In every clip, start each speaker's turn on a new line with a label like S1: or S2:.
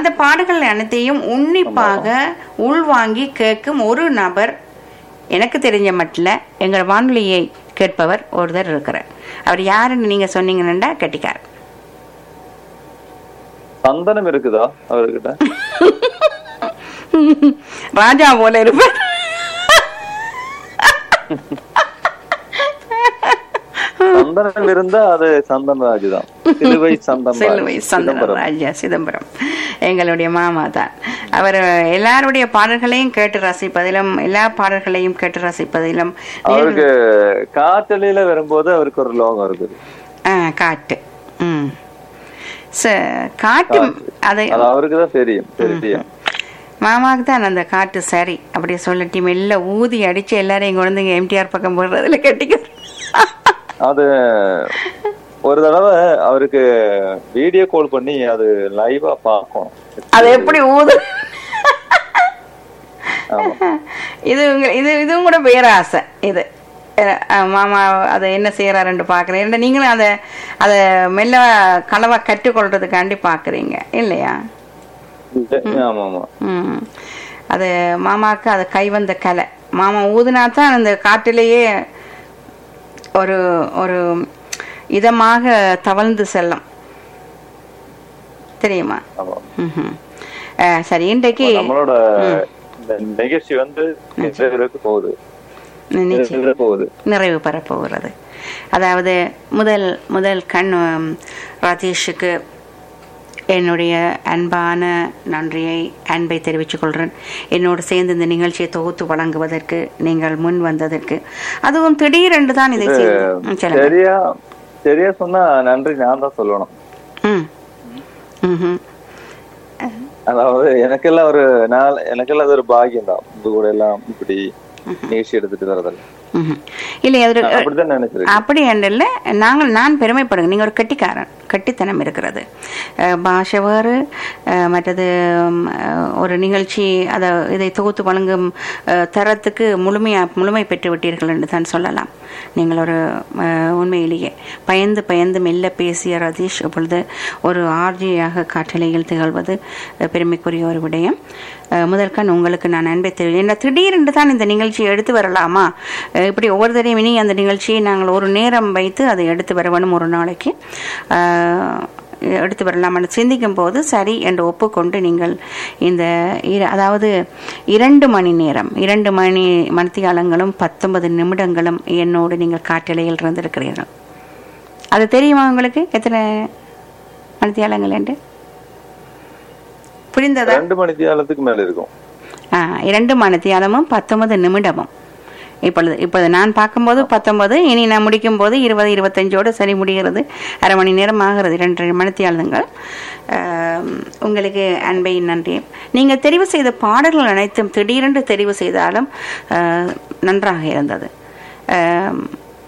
S1: அந்த பாடல்கள் அனைத்தையும் உன்னிப்பாக உள்வாங்கி கேட்கும் ஒரு நபர் எனக்கு தெரிஞ்ச மட்டில் எங்கள் வானொலியை கேட்பவர் ஒருத்தர் இருக்கிறார் அவர் யாருன்னு நீங்க சொன்னீங்கன்னா கெட்டிக்கார்
S2: சந்தனம் இருக்குதா அவர்கிட்ட
S1: ராஜா போல இருப்பார்
S2: சந்தனம் இருந்தா அது சந்தனராஜ் தான் சிலுவை சந்தனம்
S1: சிலுவை சந்தன ராஜா சிதம்பரம் எங்களுடைய மாமா தான் அவர் எல்லாருடைய பாடல்களையும் கேட்டு ரசிப்பதிலும் எல்லா பாடல்களையும் கேட்டு ரசிப்பதிலும்
S2: அவருக்கு காற்றலையில வரும்போது அவருக்கு ஒரு லோகம் இருக்குது
S1: ஆ, காட்டு ம் ச- காட்டு அதை
S2: அது அவருக்கு தான் தெரியும் தெரியும்
S1: மாமாவுக்கு தான் அந்த காட்டு சரி அப்படி சொல்லிட்டு மெல்ல ஊதி அடிச்சு எல்லாரையும் கொண்டு வந்து எம்டிஆர் பக்கம் போடுறதுல கட்டிக்க
S2: அது ஒரு தடவை அவருக்கு வீடியோ கால் பண்ணி அது லைவா பார்க்கணும்
S1: அது எப்படி ஊது
S2: ஆமா.
S1: இது உங்க இது இதுவும் கூட பேராசை இது அஹ் அஹ் மாமா அதை என்ன செய்யறாருன்னு பாக்குறேன் ஏன்னா நீங்களும் அதை அதை மெல்ல களவா கற்றுக்கொள்றதுக்காண்டி பாக்குறீங்க இல்லையா
S2: ஆமா ஆமா
S1: ம் அது மாமாவுக்கு அது கைவந்த கலை மாமா ஊதுனா தான் அந்த காட்டிலேயே ஒரு ஒரு இதமாக தவழ்ந்து செல்லும் தெரியுமா
S2: ஆமா
S1: ம்ஹும். அஹ் சரி இன்றைக்கு
S2: நம்மளோட இந்த நிகழ்ச்சி வந்து நிறைவேறக்கு போகுது
S1: நிச்சயம்
S2: நிறைவேற போகுது
S1: நிறைவு பெறப்போகிறது அதாவது முதல் முதல் கண் உம், ராஜேஷுக்கு என்னுடைய அன்பான நன்றியை அன்பை தெரிவித்துக் கொள்கிறேன் என்னோடு சேர்ந்து இந்த நிகழ்ச்சியை தொகுத்து வழங்குவதற்கு நீங்கள் முன் வந்ததற்கு அதுவும் திடீரென்று தான் இதை செய்து ம், சொல்லுங்க
S2: சரியா சரியா சொன்னா நன்றி நான் தான் சொல்லணும்
S1: ம் ம்ஹும்.
S2: அதாவது எனக்கெல்லாம் ஒரு நாள் எனக்கெல்லாம் அது ஒரு பாக்கியம் தான் உங்க கூட எல்லாம் இப்படி நிகழ்ச்சி எடுத்துட்டு வரதில்ல
S1: ம்ஹும். இல்லை அது ஒரு-
S2: அப்படிதான் நினைச்சிருக்கேன்
S1: அப்படி என்றில்ல நாங்கள் நான் பெருமைப்படுங்க நீங்கள் ஒரு கெட்டிக்காரன் கெட்டித்தனம் இருக்கிறது அஹ், பாஷை வேறு அஹ், மற்றது ம், அஹ், ஒரு நிகழ்ச்சி அதை இதை தொகுத்து வழங்கும் அஹ், தரத்துக்கு முழுமையா முழுமை பெற்று விட்டீர்கள் என்று தான் சொல்லலாம் நீங்கள் ஒரு அஹ், உண்மையிலேயே பயந்து பயந்து மெல்ல பேசிய ரதீஷ் இப்பொழுது ஒரு ஆர்ஜியாக காற்றலையில் திகழ்வது அஹ், பெருமைக்குரிய ஒரு விடயம் அஹ், முதல் கண் உங்களுக்கு நான் அன்பை தெரியும் என்ன திடீரென்று தான் இந்த நிகழ்ச்சியை எடுத்து வரலாமா அஹ், இப்படி ஒவ்வொரு தடையும் இனி அந்த நிகழ்ச்சியை நாங்கள் ஒரு நேரம் வைத்து அதை எடுத்து வர வேணும் ஒரு நாளைக்கு அஹ், எடுத்து வரலாம்னு சிந்திக்கும் போது சரி என்று ஒப்புக்கொண்டு நீங்கள் இந்த இர- அதாவது இரண்டு மணி நேரம் இரண்டு மணி மணித்தியாலங்களும் பத்தொன்பது நிமிடங்களும் என்னோடு நீங்கள் காற்றலையில் இருந்திருக்கிறீர்கள் அது தெரியுமா உங்களுக்கு எத்தனை மணித்தியாலங்கள் என்று புரிந்ததா
S2: ரெண்டு மணி தியாலத்துக்கு மேல இருக்கும்
S1: ஆ, இரண்டு மணித்தியாலமும் பத்தொன்பது நிமிடமும் இப்பொழுது இப்பொழுது நான் பார்க்கும்போது பத்தொன்பது இனி நான் முடிக்கும் போது இருபது இருபத்தஞ்சோடு சரி முடிகிறது அரை மணி நேரம் ஆகிறது இரண்டு மணித்தியாலங்கள் ஆம், உங்களுக்கு அன்பை நன்றி நீங்கள் தெரிவு செய்த பாடல்கள் அனைத்தும் திடீரென்று தெரிவு செய்தாலும் ஆ, நன்றாக இருந்தது ஆம்,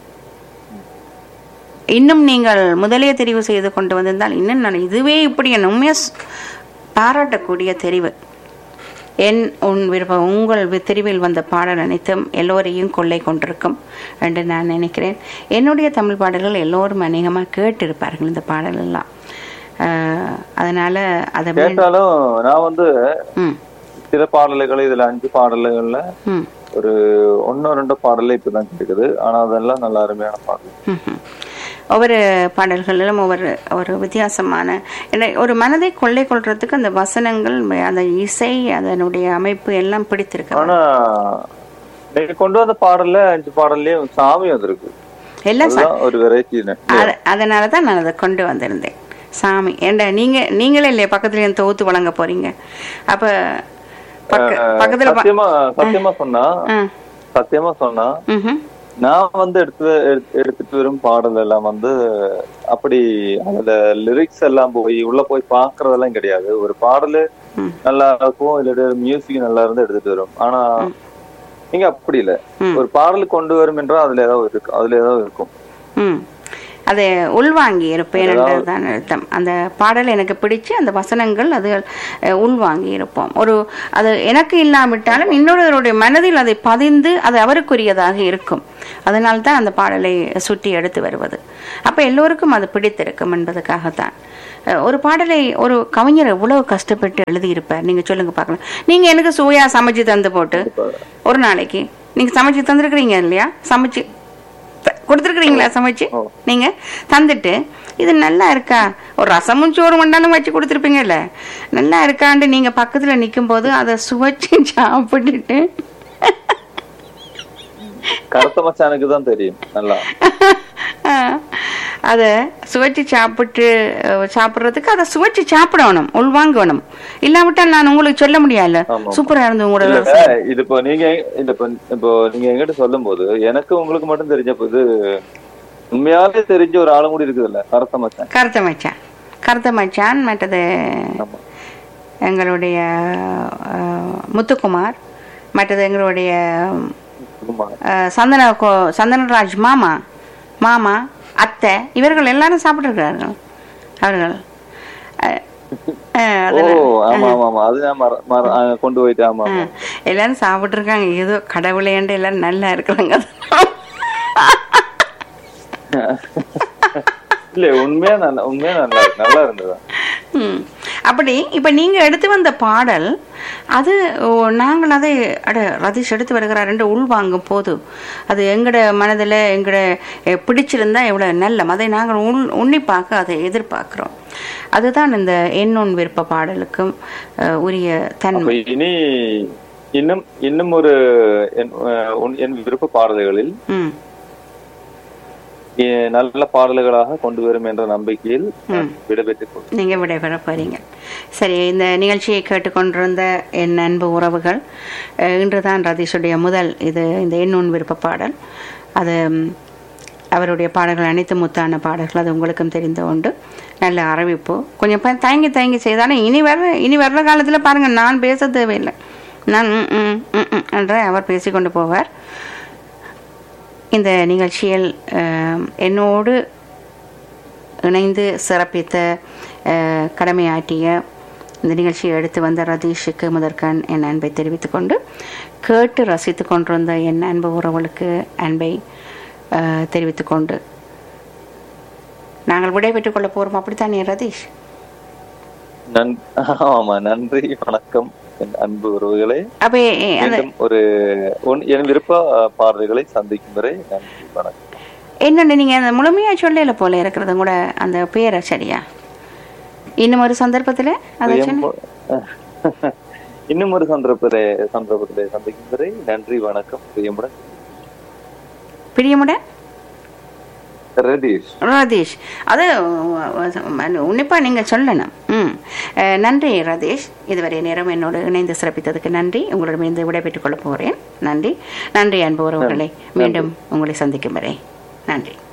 S1: இன்னும் நீங்கள் முதலே தெரிவு செய்து கொண்டு வந்திருந்தால் இன்னும் நான் இதுவே இப்படி என் உண்மையாக ஸ்- பாராட்டக்கூடிய தெரிவு என் உன் விருப்பம் உங்கள் வி- தெரிவில் வந்த பாடல் அனைத்தும் எல்லோரையும் கொள்ளை கொண்டிருக்கும் என்று நான் நினைக்கிறேன் என்னுடைய தமிழ் பாடல்கள் எல்லோரும் அநேகமாக கேட்டிருப்பார்கள் இந்த பாடல் எல்லாம் ஆஹ், அதனால அதை மீண்டும்-
S2: கேட்டாலும் நான் வந்து
S1: ம்
S2: சில பாடல்கள் இதுல அஞ்சு பாடல்கள்ல
S1: ம்
S2: ஒரு ஒன்னோ ரெண்டோ பாடலே இப்பதான் கேக்குது ஆனா அதெல்லாம் நல்ல அருமையான பாடல்
S1: ம்ஹும். ஒவ்வொரு பாடல்களிலும் ஒவ்வொரு ஒரு வித்தியாசமான என்ன ஒரு மனதை கொள்ளை கொள்றதுக்கு அந்த வசனங்கள் அந்த இசை அதனுடைய அமைப்பு எல்லாம் பிடித்திருக்கு
S2: ஆனா நீங்க கொண்டு வந்த பாடல்ல அஞ்சு பாடல்லயும் சாமி வந்திருக்கு
S1: எல்லாம் ச-
S2: அதுதான் ஒரு வெரைட்டி
S1: அத- அதனால தான் நான் அதை கொண்டு வந்திருந்தேன் சாமி ஏண்டா நீங்க நீங்களே இல்லையா பக்கத்துல இருந்து தொகுத்து வழங்க போறீங்க அப்ப பக்க பக்கத்துல ப-
S2: சத்தியமா சத்தியமா சொன்னா
S1: ஆ.
S2: சத்தியமா சொன்னா
S1: ம்ஹும்.
S2: நான் வந்து எடுத்து எடுத்து- எடுத்துட்டு வரும் பாடல் எல்லாம் வந்து அப்படி அதுல லிரிக்ஸ் எல்லாம் போய் உள்ள போய் பாக்குறதெல்லாம் கிடையாது ஒரு பாடலு
S1: ம்.
S2: நல்லா இருக்கும் இல்ல மியூசிக் நல்லா இருந்து எடுத்துட்டு வரும் ஆனா நீங்க அப்படி இல்ல
S1: ம்.
S2: ஒரு பாடல் கொண்டு வரும் என்றால் அதுல ஏதாவது இருக்கு அதுல ஏதாவது இருக்கும்
S1: ம் அதை உள்வாங்கி இருப்பேன் என்றதுதான் அர்த்தம் அந்த பாடல் எனக்கு பிடிச்சு அந்த வசனங்கள் அது அஹ், உள்வாங்கி இருப்போம் ஒரு அது எனக்கு இல்லாவிட்டாலும் இன்னொருவருடைய மனதில் அதை பதிந்து அது அவருக்குரியதாக இருக்கும் அதனால் தான் அந்த பாடலை சுற்றி எடுத்து வருவது அப்ப எல்லோருக்கும் அது பிடித்திருக்கும் என்பதற்காகத்தான் அஹ், ஒரு பாடலை ஒரு கவிஞர் எவ்வளவு கஷ்டப்பட்டு எழுதியிருப்பார் நீங்க சொல்லுங்க பார்க்கலாம் நீங்க எனக்கு சுவையா சமைச்சு தந்து போட்டு ஒரு நாளைக்கு நீங்க சமைச்சு தந்திருக்கிறீங்க இல்லையா சமைச்சு த- கொடுத்திருக்கிறீங்களா சமைச்சு
S2: ஓ.
S1: நீங்க தந்துட்டு இது நல்லா இருக்கா ஒரு ரசமும் சோறு மண்டாலும் வச்சு கொடுத்துருப்பீங்கல்ல நல்லா இருக்காண்டு நீங்க பக்கத்துல நிக்கும் போது அதை சுவைச்சு சாப்பிட்டுட்டு
S2: கருத்த மச்சானுக்கு தான் தெரியும் நல்லா
S1: அதை சுவைச்சு சாப்பிட்டு அஹ், சாப்பிடுறதுக்கு அதை சுவைச்சு சாப்பிடணும் உள்வாங்கணும் இல்லாவிட்டால் நான் உங்களுக்கு சொல்ல முடியாது
S2: ஆமா.
S1: சூப்பரா இருந்து உங்களோட
S2: இல்ல,
S1: ரசம்.
S2: இது இப்போ நீங்க இந்த இப்போ இப்போ நீங்க எங்கிட்ட சொல்லும் போது எனக்கு உங்களுக்கு மட்டும் தெரிஞ்ச போது உண்மையாவே தெரிஞ்ச ஒரு ஆளு கூட இருக்குதுல்ல கருத்த மச்சான்
S1: கருத்த மச்சான் கருத்த மச்சான் மற்றது
S2: ஆமா
S1: எங்களுடைய அஹ், முத்துக்குமார் மற்றது எங்களுடைய
S2: ஆமா.
S1: அஹ், சந்தன கோ- சந்தனராஜ் மாமா மாமா அத்தை இவர்கள் எல்லாரும் சாப்பிட்டுருக்கிறார்கள் அவர்கள் அஹ், அஹ்,
S2: ஓ
S1: அதெல்லாம்
S2: ஆமா ஆமா ஆமா அது நான் மற- மற- ஆ, கொண்டு போயிட்டு ஆமா ஆமா
S1: அஹ், எல்லாரும் சாப்பிட்டுருக்காங்க ஏதோ கடவுளேண்டு எல்லாரும் நல்லா இருக்கிறாங்க
S2: இல்ல உண்மையா நல்லா உண்மையா நல்லா இருக்கு. நல்லா இருந்தது
S1: ம். அப்படி இப்ப நீங்க எடுத்து வந்த பாடல் அது ஓ, நாங்கள் அதை அட ரதீஷ் எடுத்து வருகிறார் என்று உள்வாங்கும் போது அது எங்கட மனதில் எங்கட அஹ், பிடிச்சிருந்தா எவ்வளவு நல்ல அதை நாங்கள் உள் உன்னிப்பாக அதை எதிர்பார்க்கிறோம் அதுதான் இந்த எண்ணுண் விருப்ப பாடலுக்கும் அஹ், உரிய
S2: அப்ப
S1: தன்மை
S2: இனி இன்னும் இன்னும் ஒரு என் அஹ், உன்- என் விருப்ப பாடல்களில்
S1: ம்
S2: எ- நல்ல பாடல்களாக கொண்டு வரும் என்ற நம்பிக்கையில் நான் விடைபெற்றுக் கொள்கிறேன்.
S1: நீங்க விடைபெற போறீங்க சரி இந்த நிகழ்ச்சியை கேட்டுக்கொண்டிருந்த என் அன்பு உறவுகள் அஹ், இன்றுதான் ரதீஷுடைய முதல் இது இந்த எண்ணூன் விருப்ப பாடல் அது ம், அவருடைய பாடல்கள் அனைத்து முத்தான பாடல்கள் அது உங்களுக்கும் தெரிந்த உண்டு நல்ல அறிவிப்பு கொஞ்சம் ப- தயங்கி தயங்கி செய்தாலும் இனி வர்ற இனி வர்ற காலத்தில் பாருங்க நான் பேச தேவையில்லை நான் ம், ம், ம், ம் என்ற அவர் பேசிக்கொண்டு போவார் இந்த நிகழ்ச்சியில் அஹ், என்னோடு இணைந்து சிறப்பித்த அஹ், கடமையாற்றிய இந்த நிகழ்ச்சியை எடுத்து வந்த ரதீஷுக்கு முதற்கண் என் அன்பை தெரிவித்துக் கொண்டு கேட்டு ரசித்து கொண்டிருந்த என் அன்பு உறவுகளுக்கு அன்பை அஹ், தெரிவித்துக் கொண்டு நாங்கள் விடைபெற்றுக் கொள்ள போறோம் அப்படித்தானே ரதீஷ்
S2: நன்- ஆமா நன்றி வணக்கம் என் அன்பு உறவுகளே
S1: அப்போ அந்த
S2: மீண்டும் ஒரு உன்- என் விருப்ப அஹ், பாடல்களை சந்திக்கும் வரை நன்றி வணக்கம்
S1: என்னென்ன நீங்க அந்த முழுமையா சொல்லல போல இருக்கிறது கூட அந்த பேரை சரியா இன்னும் ஒரு சந்தர்ப்பத்துல அதை
S2: என்
S1: சொன்ன
S2: ப- இன்னும் ஒரு சந்தர்ப்பத்தை சந்தர்ப்பத்திலே சந்திக்கும் வரை நன்றி வணக்கம் பிரியமுடன்
S1: பிரியமுடன்
S2: ரதீஷ்
S1: ரதீஷ் அது அஹ், உன்னிப்பா நீங்க சொல்லணும் ம் அஹ், நன்றி ரதீஷ் இதுவரை நேரம் என்னோடு இணைந்து சிறப்பித்ததுக்கு நன்றி உங்களிடமிருந்து விடைபெற்றுக் கொள்ளப் போகிறேன் நன்றி நன்றி அன்பு உறவுகளை மீண்டும் உங்களை சந்திக்கும் வரை நன்றி